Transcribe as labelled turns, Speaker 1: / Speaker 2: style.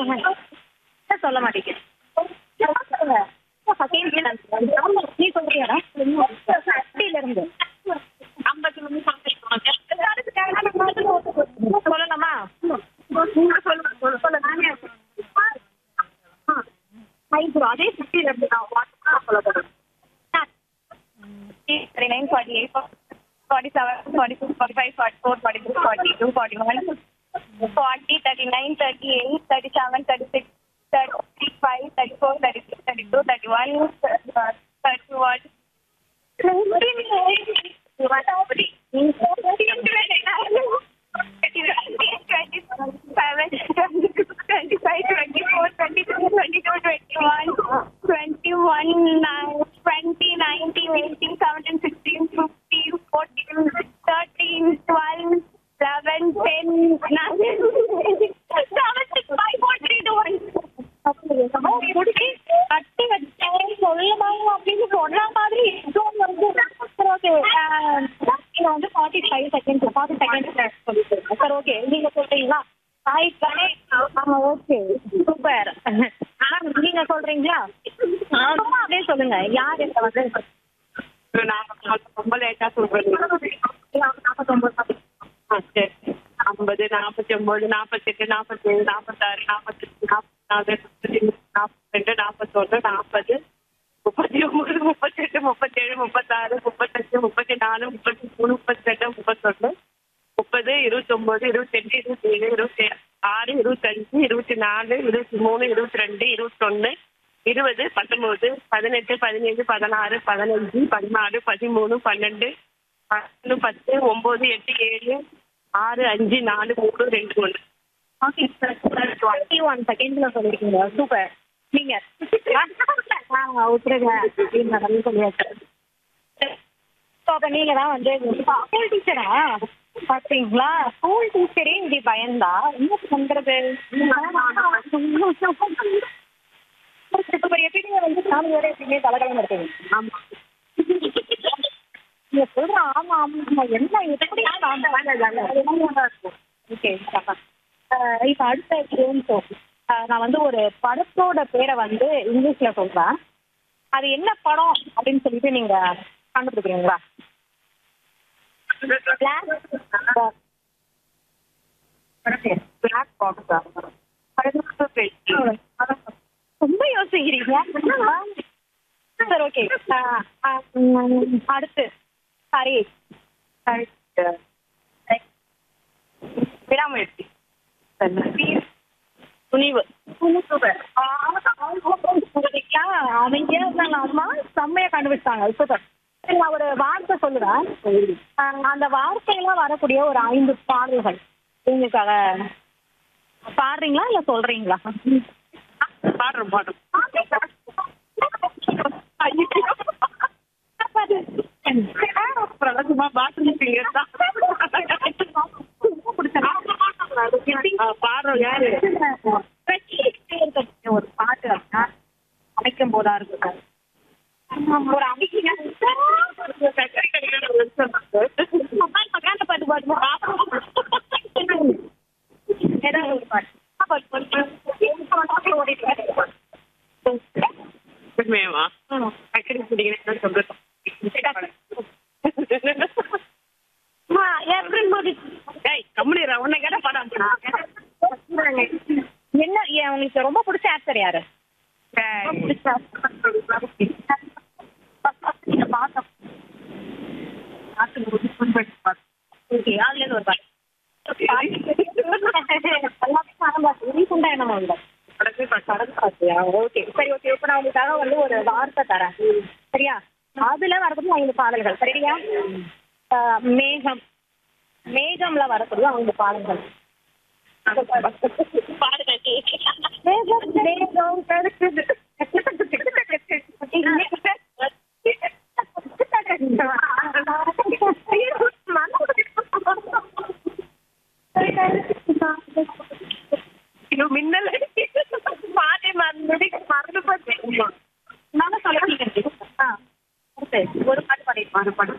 Speaker 1: சொல்ல மாட்டீங்க நீ சொல்றியாடா சட்டியில இருந்து சொல்லலாமா ஐப்ரோ அதே சட்டியில இருந்து நான் சொல்ல போறேன்
Speaker 2: forty nine, forty eight, forty seven, forty six, forty five, forty four, forty three, forty two, forty one, forty, thirty nine, thirty eight, thirty seven, thirty six, thirty five, thirty four, thirty six, thirty two, thirty one, thirty one.
Speaker 1: கட்டி வச்சு சொல்லமா அப்படின்னு சொல்ற மாதிரி எதுவும் வந்து okay நீங்க வந்து forty five seconds forty seconds சொல்லிட்டு சார் ஓகே நீங்க சொல்றீங்களா ஹாய் தானே ஆமா ஓகே சூப்பர் ஆனா நீங்க சொல்றீங்களா சும்மா அப்படியே சொல்லுங்க யார் இந்த வந்து
Speaker 3: ரொம்ப லேட்டா சொல்றேன்
Speaker 1: நாற்பத்தொன்பது
Speaker 3: ஆ, சரி ஐம்பது நாற்பத்தி ஒன்பது நாற்பத்தெட்டு நாற்பத்தேழு நாற்பத்தாறு நாற்பத்தெட்டு நாற்பத்தாறு முப்பத்தி மூணு நாற்பத்தி ரெண்டு நாற்பத்தொன்று நாற்பது முப்பத்தி ஒன்பது முப்பத்தெட்டு முப்பத்தேழு முப்பத்தாறு முப்பத்தஞ்சு முப்பத்தி நாலு முப்பத்தி மூணு முப்பத்தி ரெண்டு முப்பத்தொன்று முப்பது இருபத்தொன்பது இருபத்தெட்டு இருபத்தி ஏழு இருபத்தி ஆறு இருபத்தஞ்சு இருபத்தி நாலு இருபத்தி மூணு இருபத்தி ரெண்டு இருபத்தொன்னு இருபது பத்தொன்பது பதினெட்டு பதினேழு பதினாறு பதினஞ்சு பதினாலு பதிமூணு பன்னெண்டு பன்னெண்டு பத்து ஒன்பது எட்டு ஏழு ஆறு அஞ்சு நாலு மூணு ரெண்டு ஒன்று
Speaker 1: ஓகே சார் டுவெண்ட்டி ஒன் செகண்ட்ஸ்ல சொல்லிருக்கீங்க சூப்பர் நீங்க ஆ விட்டுருங்க அப்படின்னு நான் சொல்லியாச்சு ஸோ அப்போ நீங்க தான் வந்து ஸ்கூல் டீச்சரா பார்த்தீங்களா ஸ்கூல் டீச்சரே இப்படி பயந்தா என்ன பண்றது இப்போ பெரிய எப்படிங்க வந்து ஃபேமிலியோட எப்படிங்க கலகலம் இருக்கீங்க
Speaker 3: ஆமா
Speaker 1: நீங்க சொல்ற ஆமா ஆமா என்ன எப்படி ஓகே இப்போ அடுத்த கேம் ஷோ நான் வந்து ஒரு படத்தோட பேரை வந்து இங்கிலீஷ்ல சொல்றேன் அது என்ன படம் அப்படின்னு சொல்லிட்டு நீங்க கண்டுபிடிக்கிறீங்களா
Speaker 3: பிளாக் பாக்ஸா
Speaker 1: ரொம்ப யோசிக்கிறீங்க சரி ஓகே அடுத்து சரி
Speaker 3: விடாமுயற்சி துணிவு
Speaker 1: அமைதியா இருந்தாங்க அம்மா செம்மையா கண்டுபிடிச்சாங்க சூப்பர் சரி நான் ஒரு வார்த்தை சொல்லுவேன் ஆஹ் அந்த வார்த்தையெல்லாம் வரக்கூடிய ஒரு ஐந்து பாடல்கள் உங்களுக்காக பாடுறீங்களா இல்ல சொல்றீங்களா
Speaker 3: பாடுறோம் பாடுறோம் பிரதமா பாத்ரூம் சிங்கர் தான் பாடுறோம் யாரு
Speaker 1: ஒரு பாட்டு அப்படின்னா அமைக்கும் போதா இருக்கட்டும் ஒரு அமைக்க
Speaker 3: சக்கரை கடைக்கார
Speaker 1: மகாந்த பாட்டு பாடுமா ஏதாவது ஒரு பாட்டு
Speaker 3: உண்மையவா சக்கரை பிடிக்கிறேன் சொல்றேன்
Speaker 1: everybody
Speaker 3: டேய் கம்முனிரா உன்னை கேட்ட படம்
Speaker 1: என்ன ஏன் உங்களுக்கு ரொம்ப பிடிச்ச ஆக்டர் யாரு ஓகே அதுல இருந்து ஒரு பாட்டு ரீசெண்டா என்ன இல்லை ஓகே சரி ஓகே இப்போ நான் உங்களுக்காக வந்து ஒரு வார்த்தை தரேன் சரியா அதுல வரக்கூடிய ஐந்து பாடல்கள் சரியா ஆஹ் மேகம் மேகம்ல வரக்கூடிய ஐந்து பாடல்கள் மேகம் மேகம் கருக்குது.
Speaker 3: இது மின்னல் மாறி மறந்து மறந்து போச்சு
Speaker 1: நானும் சொல்ல ஆ அடுத்து ஒரு பாட்டு பாடிட்டு
Speaker 3: ஒரு படம்